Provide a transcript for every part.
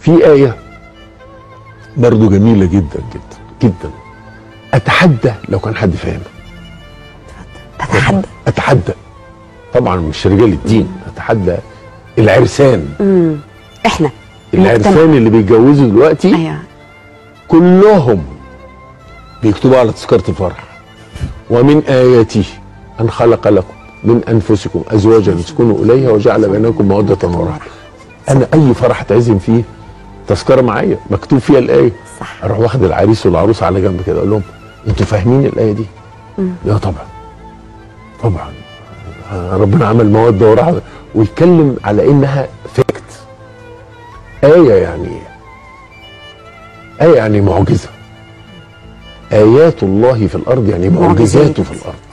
في آية برضو جميلة جدا جدا جدا أتحدى لو كان حد فاهمها تتحدى أتحدى طبعا مش رجال الدين أتحدى العرسان امم احنا المجتمع. العرسان اللي بيتجوزوا دلوقتي ايوه كلهم بيكتبوا على تذكرة الفرح ومن آياته أن خلق لكم من أنفسكم أزواجا لتسكنوا إليها وجعل بينكم مودة ورحمة أنا أي فرح اتعزم فيه تذكرة معايا مكتوب فيها الآية صح. أروح واخد العريس والعروس على جنب كده أقول لهم أنتوا فاهمين الآية دي؟ لا طبعا طبعا آه، ربنا عمل مودة ورحمة ويتكلم على إنها فيكت آية يعني آية يعني معجزة آيات الله في الأرض يعني معجزاته معجزات. في الأرض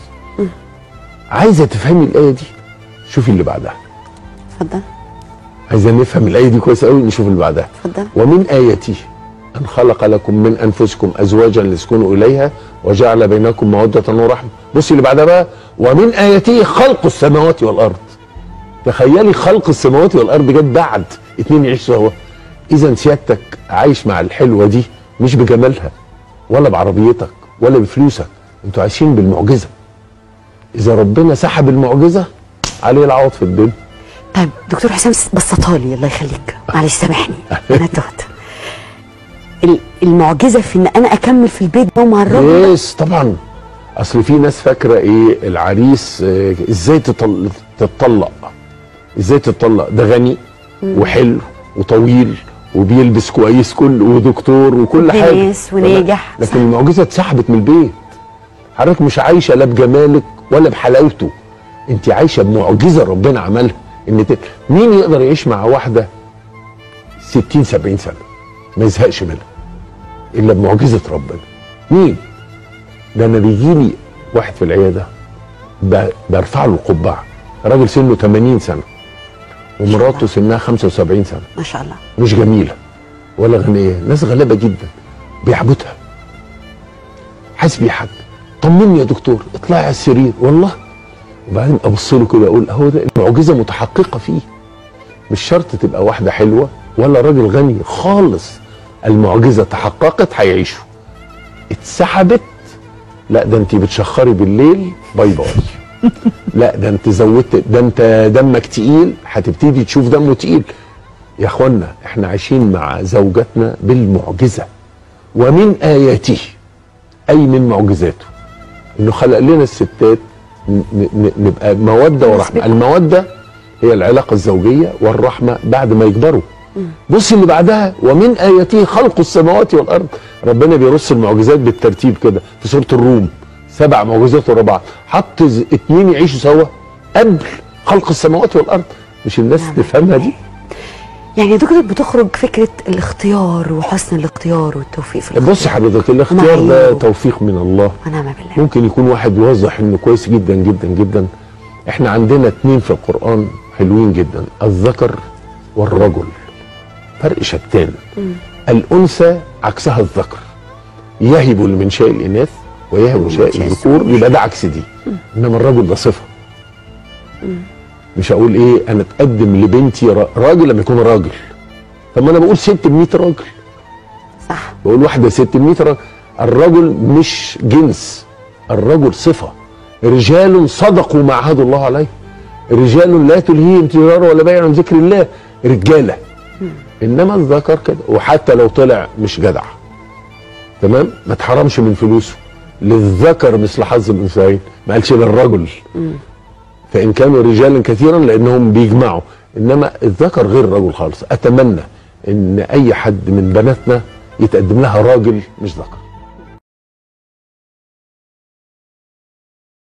عايزة تفهمي الآية دي شوفي اللي بعدها اتفضل عايزة نفهم الآية دي كويس قوي نشوف اللي بعدها اتفضل ومن آياته أن خلق لكم من أنفسكم أزواجا لتسكنوا إليها وجعل بينكم مودة ورحمة بصي اللي بعدها بقى ومن آياته خلق السماوات والأرض تخيلي خلق السماوات والأرض جت بعد اتنين يعيشوا سوا إذا سيادتك عايش مع الحلوة دي مش بجمالها ولا بعربيتك ولا بفلوسك انتوا عايشين بالمعجزة إذا ربنا سحب المعجزة عليه العوض في الدنيا طيب دكتور حسام بسطها لي الله يخليك معلش سامحني انا تهت ال- المعجزه في ان انا اكمل في البيت ده ومع الراجل ده يس طبعا اصل في ناس فاكره ايه العريس آه، ازاي تطل... تتطلق ازاي تتطلق ده غني وحلو وطويل وبيلبس كويس كل ودكتور وكل حاجه وناس وناجح. لكن المعجزه اتسحبت من البيت حضرتك مش عايشه لا بجمالك ولا بحلاوته انت عايشه بمعجزه ربنا عملها ان ت... مين يقدر يعيش مع واحده 60 70 سنه ما يزهقش منها الا بمعجزه ربنا مين ده انا بيجي لي واحد في العياده ب- برفع له القبعه راجل سنه 80 سنه ومراته سنها 75 سنه ما شاء الله مش جميله ولا غنيه ناس غلابه جدا بيعبدها حاسس بيه حاجه طمني يا دكتور اطلعي على السرير والله وبعدين ابص له كده اقول اهو ده المعجزه متحققه فيه مش شرط تبقى واحده حلوه ولا راجل غني خالص المعجزه تحققت هيعيشوا اتسحبت لا ده انت بتشخري بالليل باي باي لا ده انت زودت ده انت دمك تقيل هتبتدي تشوف دمه تقيل يا اخوانا احنا عايشين مع زوجاتنا بالمعجزه ومن اياته اي من معجزاته انه خلق لنا الستات ن- ن- نبقى موده ورحمه الموده هي العلاقه الزوجيه والرحمه بعد ما يكبروا بص اللي بعدها ومن اياته خلق السماوات والارض ربنا بيرص المعجزات بالترتيب كده في سوره الروم سبع معجزات ورا بعض حط ز- اتنين يعيشوا سوا قبل خلق السماوات والارض مش الناس نعم. تفهمها دي يعني يا دكتور بتخرج فكره الاختيار وحسن الاختيار والتوفيق في الاختيار بص حضرتك الاختيار ده معاييره. توفيق من الله ونعم بالله ممكن يكون واحد يوضح انه كويس جدا جدا جدا احنا عندنا اتنين في القرآن حلوين جدا الذكر والرجل فرق شتان الأنثى عكسها الذكر يهب لمن شاء الإناث ويهب لمن شاء شاء الذكور يبقى ده عكس دي إنما الرجل ده صفة مش هقول إيه أنا أتقدم لبنتي را- راجل لما يكون راجل طب ما أنا بقول ست ب 100 راجل صح بقول واحدة ست ب 100 راجل الرجل مش جنس الرجل صفة رجال صدقوا ما عهدوا الله عليه رجال لا تلهيهم تجارة ولا بيع عن ذكر الله رجالة إنما الذكر كده وحتى لو طلع مش جدع تمام ما تحرمش من فلوسه للذكر مثل حظ الأنثيين ما قالش للرجل فإن كانوا رجالا كثيرا لأنهم بيجمعوا إنما الذكر غير الرجل خالص أتمنى إن أي حد من بناتنا يتقدم لها راجل مش ذكر